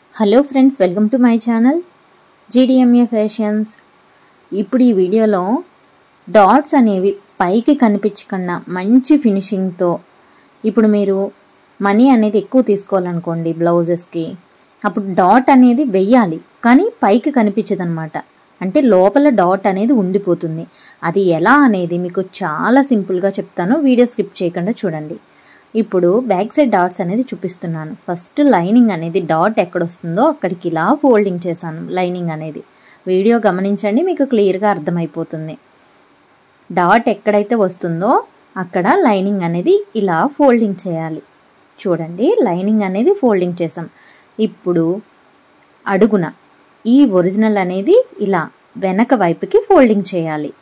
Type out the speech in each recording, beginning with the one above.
hello friends welcome to my channel GDMA fashions ఇప్పుడు ఈ వీడియోలో డాట్స్ అనేవి పైకి కనిపించకుండా మంచి ఫినిషింగ్తో ఇప్పుడు మీరు మనీ అనేది ఎక్కువ తీసుకోవాలనుకోండి బ్లౌజెస్కి అప్పుడు డాట్ అనేది వెయ్యాలి కానీ పైకి కనిపించదు అనమాట అంటే లోపల డాట్ అనేది ఉండిపోతుంది అది ఎలా అనేది మీకు చాలా సింపుల్గా చెప్తాను వీడియో స్కిప్ చేయకుండా చూడండి ఇప్పుడు బ్యాక్ సైడ్ డాట్స్ అనేది చూపిస్తున్నాను ఫస్ట్ లైనింగ్ అనేది డాట్ ఎక్కడ వస్తుందో అక్కడికి ఇలా ఫోల్డింగ్ చేశాను లైనింగ్ అనేది వీడియో గమనించండి మీకు క్లియర్గా అర్థమైపోతుంది డాట్ ఎక్కడైతే వస్తుందో అక్కడ లైనింగ్ అనేది ఇలా ఫోల్డింగ్ చేయాలి చూడండి లైనింగ్ అనేది ఫోల్డింగ్ చేసాం ఇప్పుడు అడుగున ఈ ఒరిజినల్ అనేది ఇలా వెనక వైపుకి ఫోల్డింగ్ చేయాలి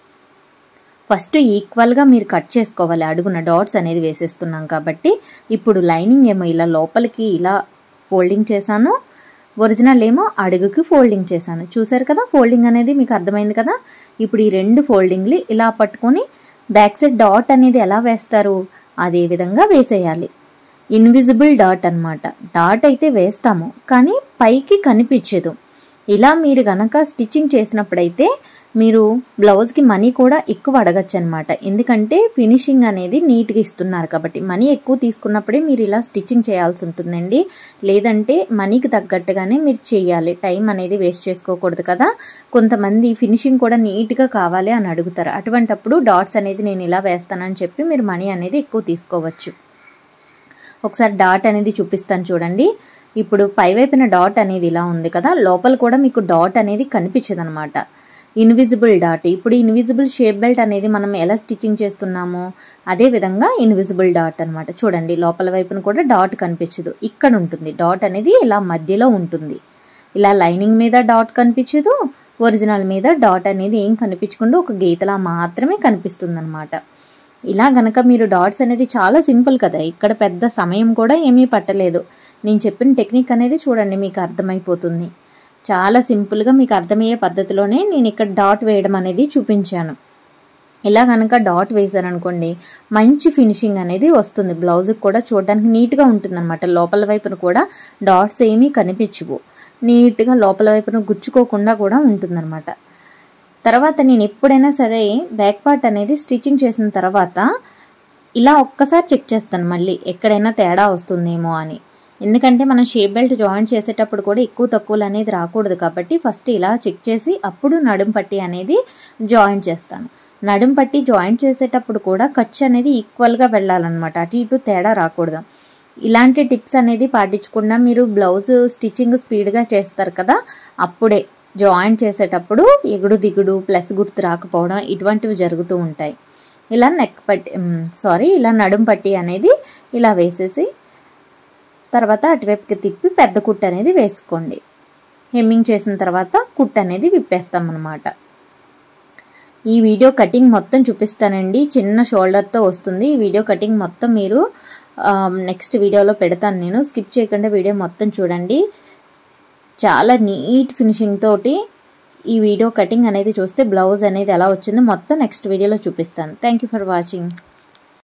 ఫస్ట్ ఈక్వల్గా మీరు కట్ చేసుకోవాలి అడుగున డాట్స్ అనేది వేసేస్తున్నాం కాబట్టి ఇప్పుడు లైనింగ్ ఏమో ఇలా లోపలికి ఇలా ఫోల్డింగ్ చేశాను ఒరిజినల్ ఏమో అడుగుకి ఫోల్డింగ్ చేశాను చూసారు కదా ఫోల్డింగ్ అనేది మీకు అర్థమైంది కదా ఇప్పుడు ఈ రెండు ఫోల్డింగ్లు ఇలా పట్టుకొని బ్యాక్ సైడ్ డాట్ అనేది ఎలా వేస్తారు అదే విధంగా వేసేయాలి ఇన్విజిబుల్ డాట్ అనమాట డాట్ అయితే వేస్తాము కానీ పైకి కనిపించదు ఇలా మీరు గనక స్టిచ్చింగ్ చేసినప్పుడైతే మీరు బ్లౌజ్కి మనీ కూడా ఎక్కువ అడగచ్చు అనమాట ఎందుకంటే ఫినిషింగ్ అనేది నీట్గా ఇస్తున్నారు కాబట్టి మనీ ఎక్కువ తీసుకున్నప్పుడే మీరు ఇలా స్టిచ్చింగ్ చేయాల్సి ఉంటుందండి లేదంటే మనీకి తగ్గట్టుగానే మీరు చేయాలి టైం అనేది వేస్ట్ చేసుకోకూడదు కదా కొంతమంది ఫినిషింగ్ కూడా నీట్గా కావాలి అని అడుగుతారు అటువంటప్పుడు డాట్స్ అనేది నేను ఇలా వేస్తానని చెప్పి మీరు మనీ అనేది ఎక్కువ తీసుకోవచ్చు ఒకసారి డాట్ అనేది చూపిస్తాను చూడండి ఇప్పుడు పైవైపున డాట్ అనేది ఇలా ఉంది కదా లోపల కూడా మీకు డాట్ అనేది కనిపించదు అనమాట ఇన్విజిబుల్ డాట్ ఇప్పుడు ఇన్విజిబుల్ షేప్ బెల్ట్ అనేది మనం ఎలా స్టిచ్చింగ్ చేస్తున్నామో అదే విధంగా ఇన్విజిబుల్ డాట్ అనమాట చూడండి లోపల వైపున కూడా డాట్ కనిపించదు ఇక్కడ ఉంటుంది డాట్ అనేది ఇలా మధ్యలో ఉంటుంది ఇలా లైనింగ్ మీద డాట్ కనిపించదు ఒరిజినల్ మీద డాట్ అనేది ఏం కనిపించకుండా ఒక గీతలా మాత్రమే కనిపిస్తుంది అనమాట ఇలా గనక మీరు డాట్స్ అనేది చాలా సింపుల్ కదా ఇక్కడ పెద్ద సమయం కూడా ఏమీ పట్టలేదు నేను చెప్పిన టెక్నిక్ అనేది చూడండి మీకు అర్థమైపోతుంది చాలా సింపుల్గా మీకు అర్థమయ్యే పద్ధతిలోనే నేను ఇక్కడ డాట్ వేయడం అనేది చూపించాను ఇలా కనుక డాట్ వేసారనుకోండి మంచి ఫినిషింగ్ అనేది వస్తుంది బ్లౌజ్కి కూడా చూడడానికి నీట్గా ఉంటుందన్నమాట లోపల వైపున కూడా డాట్స్ ఏమీ కనిపించవు నీట్గా లోపల వైపున గుచ్చుకోకుండా కూడా ఉంటుందన్నమాట తర్వాత నేను ఎప్పుడైనా సరే బ్యాక్ పార్ట్ అనేది స్టిచ్చింగ్ చేసిన తర్వాత ఇలా ఒక్కసారి చెక్ చేస్తాను మళ్ళీ ఎక్కడైనా తేడా వస్తుందేమో అని ఎందుకంటే మనం షేప్ బెల్ట్ జాయింట్ చేసేటప్పుడు కూడా ఎక్కువ తక్కువలు అనేది రాకూడదు కాబట్టి ఫస్ట్ ఇలా చెక్ చేసి అప్పుడు నడుం పట్టి అనేది జాయింట్ చేస్తాను నడుం పట్టి జాయింట్ చేసేటప్పుడు కూడా ఖర్చు అనేది ఈక్వల్గా వెళ్ళాలన్నమాట అటు ఇటు తేడా రాకూడదు ఇలాంటి టిప్స్ అనేది పాటించకుండా మీరు బ్లౌజ్ స్టిచ్చింగ్ స్పీడ్గా చేస్తారు కదా అప్పుడే జాయింట్ చేసేటప్పుడు ఎగుడు దిగుడు ప్లస్ గుర్తు రాకపోవడం ఇటువంటివి జరుగుతూ ఉంటాయి ఇలా నెక్ పట్టి సారీ ఇలా నడుం పట్టి అనేది ఇలా వేసేసి తర్వాత అటువైపుకి తిప్పి పెద్ద కుట్టు అనేది వేసుకోండి హెమ్మింగ్ చేసిన తర్వాత కుట్టు అనేది విప్పేస్తాం అనమాట ఈ వీడియో కటింగ్ మొత్తం చూపిస్తానండి చిన్న షోల్డర్తో వస్తుంది ఈ వీడియో కటింగ్ మొత్తం మీరు నెక్స్ట్ వీడియోలో పెడతాను నేను స్కిప్ చేయకుండా వీడియో మొత్తం చూడండి చాలా నీట్ ఫినిషింగ్ తోటి ఈ వీడియో కటింగ్ అనేది చూస్తే బ్లౌజ్ అనేది ఎలా వచ్చిందో మొత్తం నెక్స్ట్ వీడియోలో చూపిస్తాను థ్యాంక్ ఫర్ వాచింగ్